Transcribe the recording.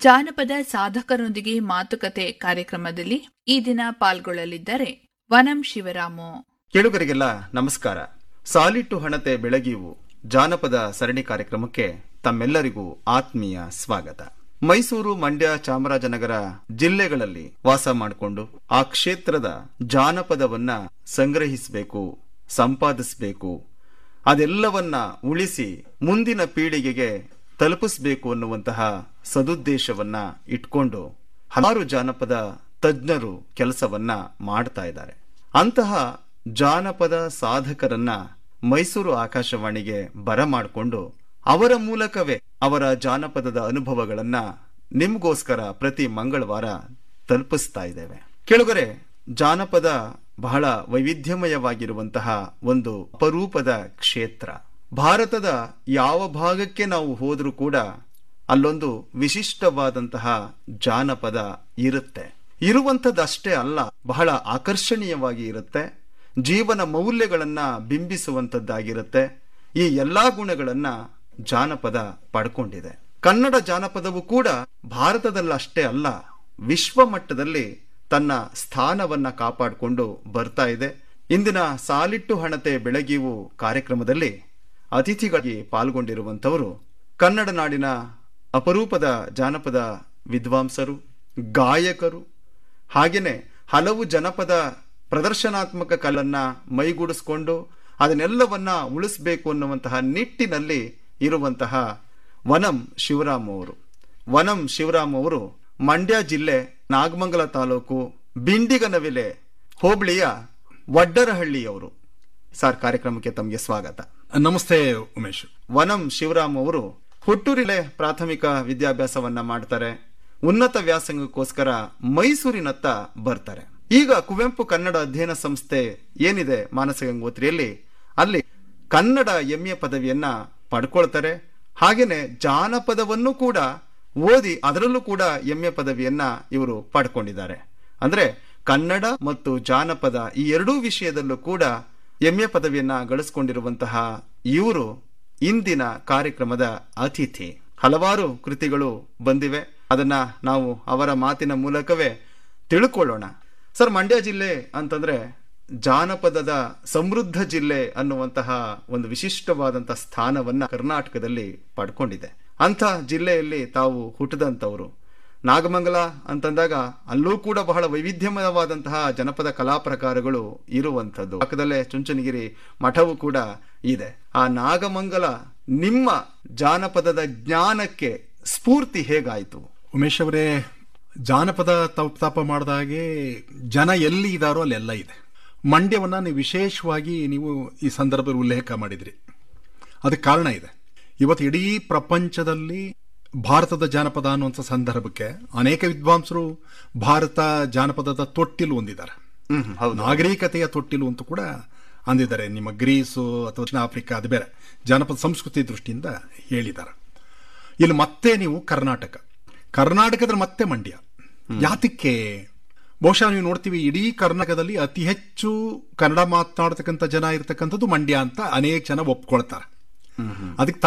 ಜಾನಪದ ಸಾಧಕರೊಂದಿಗೆ ಮಾತುಕತೆ ಕಾರ್ಯಕ್ರಮದಲ್ಲಿ ಈ ದಿನ ಪಾಲ್ಗೊಳ್ಳಲಿದ್ದಾರೆ ವನಂ ಶಿವರಾಮು ಕೇಳುಗರಿಗೆಲ್ಲ ನಮಸ್ಕಾರ ಸಾಲಿಟ್ಟು ಹಣತೆ ಬೆಳಗಿವು ಜಾನಪದ ಸರಣಿ ಕಾರ್ಯಕ್ರಮಕ್ಕೆ ತಮ್ಮೆಲ್ಲರಿಗೂ ಆತ್ಮೀಯ ಸ್ವಾಗತ ಮೈಸೂರು ಮಂಡ್ಯ ಚಾಮರಾಜನಗರ ಜಿಲ್ಲೆಗಳಲ್ಲಿ ವಾಸ ಮಾಡಿಕೊಂಡು ಆ ಕ್ಷೇತ್ರದ ಜಾನಪದವನ್ನ ಸಂಗ್ರಹಿಸಬೇಕು ಸಂಪಾದಿಸಬೇಕು ಅದೆಲ್ಲವನ್ನ ಉಳಿಸಿ ಮುಂದಿನ ಪೀಳಿಗೆಗೆ ತಲುಪಿಸಬೇಕು ಅನ್ನುವಂತಹ ಸದುದ್ದೇಶವನ್ನ ಇಟ್ಕೊಂಡು ಹಲವಾರು ಜಾನಪದ ತಜ್ಞರು ಕೆಲಸವನ್ನ ಮಾಡ್ತಾ ಇದ್ದಾರೆ ಅಂತಹ ಜಾನಪದ ಸಾಧಕರನ್ನ ಮೈಸೂರು ಆಕಾಶವಾಣಿಗೆ ಬರಮಾಡಿಕೊಂಡು ಅವರ ಮೂಲಕವೇ ಅವರ ಜಾನಪದದ ಅನುಭವಗಳನ್ನ ನಿಮ್ಗೋಸ್ಕರ ಪ್ರತಿ ಮಂಗಳವಾರ ತಲುಪಿಸ್ತಾ ಇದ್ದೇವೆ ಕೆಳಗರೆ ಜಾನಪದ ಬಹಳ ವೈವಿಧ್ಯಮಯವಾಗಿರುವಂತಹ ಒಂದು ಅಪರೂಪದ ಕ್ಷೇತ್ರ ಭಾರತದ ಯಾವ ಭಾಗಕ್ಕೆ ನಾವು ಹೋದರೂ ಕೂಡ ಅಲ್ಲೊಂದು ವಿಶಿಷ್ಟವಾದಂತಹ ಜಾನಪದ ಇರುತ್ತೆ ಇರುವಂಥದ್ದಷ್ಟೇ ಅಲ್ಲ ಬಹಳ ಆಕರ್ಷಣೀಯವಾಗಿ ಇರುತ್ತೆ ಜೀವನ ಮೌಲ್ಯಗಳನ್ನ ಬಿಂಬಿಸುವಂತದ್ದಾಗಿರುತ್ತೆ ಈ ಎಲ್ಲಾ ಗುಣಗಳನ್ನ ಜಾನಪದ ಪಡ್ಕೊಂಡಿದೆ ಕನ್ನಡ ಜಾನಪದವು ಕೂಡ ಭಾರತದಲ್ಲಷ್ಟೇ ಅಲ್ಲ ವಿಶ್ವ ಮಟ್ಟದಲ್ಲಿ ತನ್ನ ಸ್ಥಾನವನ್ನ ಕಾಪಾಡಿಕೊಂಡು ಬರ್ತಾ ಇದೆ ಇಂದಿನ ಸಾಲಿಟ್ಟು ಹಣತೆ ಬೆಳಗಿವು ಕಾರ್ಯಕ್ರಮದಲ್ಲಿ ಅತಿಥಿಗಾಗಿ ಪಾಲ್ಗೊಂಡಿರುವಂತವರು ಕನ್ನಡ ನಾಡಿನ ಅಪರೂಪದ ಜಾನಪದ ವಿದ್ವಾಂಸರು ಗಾಯಕರು ಹಾಗೇನೆ ಹಲವು ಜನಪದ ಪ್ರದರ್ಶನಾತ್ಮಕ ಕಲನ್ನ ಮೈಗೂಡಿಸ್ಕೊಂಡು ಅದನ್ನೆಲ್ಲವನ್ನ ಉಳಿಸಬೇಕು ಅನ್ನುವಂತಹ ನಿಟ್ಟಿನಲ್ಲಿ ಇರುವಂತಹ ವನಂ ಶಿವರಾಮ್ ಅವರು ವನಂ ಶಿವರಾಮ್ ಅವರು ಮಂಡ್ಯ ಜಿಲ್ಲೆ ನಾಗಮಂಗಲ ತಾಲೂಕು ಬಿಂಡಿಗನವಿಲೆ ಹೋಬಳಿಯ ವಡ್ಡರಹಳ್ಳಿಯವರು ಸರ್ ಕಾರ್ಯಕ್ರಮಕ್ಕೆ ತಮಗೆ ಸ್ವಾಗತ ನಮಸ್ತೆ ಉಮೇಶ್ ವನಂ ಶಿವರಾಮ್ ಅವರು ಹುಟ್ಟೂರಿಲೆ ಪ್ರಾಥಮಿಕ ವಿದ್ಯಾಭ್ಯಾಸವನ್ನ ಮಾಡ್ತಾರೆ ಉನ್ನತ ವ್ಯಾಸಂಗಕ್ಕೋಸ್ಕರ ಮೈಸೂರಿನತ್ತ ಬರ್ತಾರೆ ಈಗ ಕುವೆಂಪು ಕನ್ನಡ ಅಧ್ಯಯನ ಸಂಸ್ಥೆ ಏನಿದೆ ಮಾನಸ ಗಂಗೋತ್ರಿಯಲ್ಲಿ ಅಲ್ಲಿ ಕನ್ನಡ ಎಂಎ ಪದವಿಯನ್ನ ಪಡ್ಕೊಳ್ತಾರೆ ಹಾಗೇನೆ ಜಾನಪದವನ್ನು ಕೂಡ ಓದಿ ಅದರಲ್ಲೂ ಕೂಡ ಎಂಎ ಪದವಿಯನ್ನ ಇವರು ಪಡ್ಕೊಂಡಿದ್ದಾರೆ ಅಂದ್ರೆ ಕನ್ನಡ ಮತ್ತು ಜಾನಪದ ಈ ಎರಡೂ ವಿಷಯದಲ್ಲೂ ಕೂಡ ಎಂಎ ಪದವಿಯನ್ನ ಗಳಿಸ್ಕೊಂಡಿರುವಂತಹ ಇವರು ಇಂದಿನ ಕಾರ್ಯಕ್ರಮದ ಅತಿಥಿ ಹಲವಾರು ಕೃತಿಗಳು ಬಂದಿವೆ ಅದನ್ನ ನಾವು ಅವರ ಮಾತಿನ ಮೂಲಕವೇ ತಿಳ್ಕೊಳ್ಳೋಣ ಸರ್ ಮಂಡ್ಯ ಜಿಲ್ಲೆ ಅಂತಂದ್ರೆ ಜಾನಪದದ ಸಮೃದ್ಧ ಜಿಲ್ಲೆ ಅನ್ನುವಂತಹ ಒಂದು ವಿಶಿಷ್ಟವಾದಂತಹ ಸ್ಥಾನವನ್ನ ಕರ್ನಾಟಕದಲ್ಲಿ ಪಡ್ಕೊಂಡಿದೆ ಅಂಥ ಜಿಲ್ಲೆಯಲ್ಲಿ ತಾವು ಹುಟ್ಟಿದಂಥವರು ನಾಗಮಂಗಲ ಅಂತಂದಾಗ ಅಲ್ಲೂ ಕೂಡ ಬಹಳ ವೈವಿಧ್ಯಮಯವಾದಂತಹ ಜನಪದ ಕಲಾ ಪ್ರಕಾರಗಳು ಇರುವಂಥದ್ದು ಪಕ್ಕದಲ್ಲೇ ಚುಂಚನಗಿರಿ ಮಠವು ಕೂಡ ಇದೆ ಆ ನಾಗಮಂಗಲ ನಿಮ್ಮ ಜಾನಪದದ ಜ್ಞಾನಕ್ಕೆ ಸ್ಫೂರ್ತಿ ಹೇಗಾಯಿತು ಉಮೇಶ್ ಅವರೇ ಜಾನಪದ ತಪ ಮಾಡಿದ ಹಾಗೆ ಜನ ಎಲ್ಲಿ ಇದಾರೋ ಅಲ್ಲೆಲ್ಲ ಇದೆ ಮಂಡ್ಯವನ್ನ ನೀವು ವಿಶೇಷವಾಗಿ ನೀವು ಈ ಸಂದರ್ಭದಲ್ಲಿ ಉಲ್ಲೇಖ ಮಾಡಿದ್ರಿ ಅದಕ್ಕೆ ಕಾರಣ ಇದೆ ಇವತ್ತು ಇಡೀ ಪ್ರಪಂಚದಲ್ಲಿ ಭಾರತದ ಜಾನಪದ ಅನ್ನುವಂಥ ಸಂದರ್ಭಕ್ಕೆ ಅನೇಕ ವಿದ್ವಾಂಸರು ಭಾರತ ಜಾನಪದದ ತೊಟ್ಟಿಲು ಹೊಂದಿದ್ದಾರೆ ಹ್ಮ್ ಹೌದು ನಾಗರಿಕತೆಯ ತೊಟ್ಟಿಲು ಅಂತ ಕೂಡ ಅಂದಿದ್ದಾರೆ ನಿಮ್ಮ ಗ್ರೀಸು ಅಥವಾ ದಕ್ಷಿಣ ಆಫ್ರಿಕಾ ಅದು ಬೇರೆ ಜಾನಪದ ಸಂಸ್ಕೃತಿ ದೃಷ್ಟಿಯಿಂದ ಹೇಳಿದ್ದಾರೆ ಇಲ್ಲಿ ಮತ್ತೆ ನೀವು ಕರ್ನಾಟಕ ಕರ್ನಾಟಕದ ಮತ್ತೆ ಮಂಡ್ಯ ಯಾತಕ್ಕೆ ಬಹುಶಃ ನೀವು ನೋಡ್ತೀವಿ ಇಡೀ ಕರ್ನಾಟಕದಲ್ಲಿ ಅತಿ ಹೆಚ್ಚು ಕನ್ನಡ ಮಾತನಾಡ್ತಕ್ಕಂಥ ಜನ ಇರತಕ್ಕಂಥದ್ದು ಮಂಡ್ಯ ಅಂತ ಅನೇಕ ಜನ ಒಪ್ಕೊಳ್ತಾರೆ ಅದಕ್ಕೆ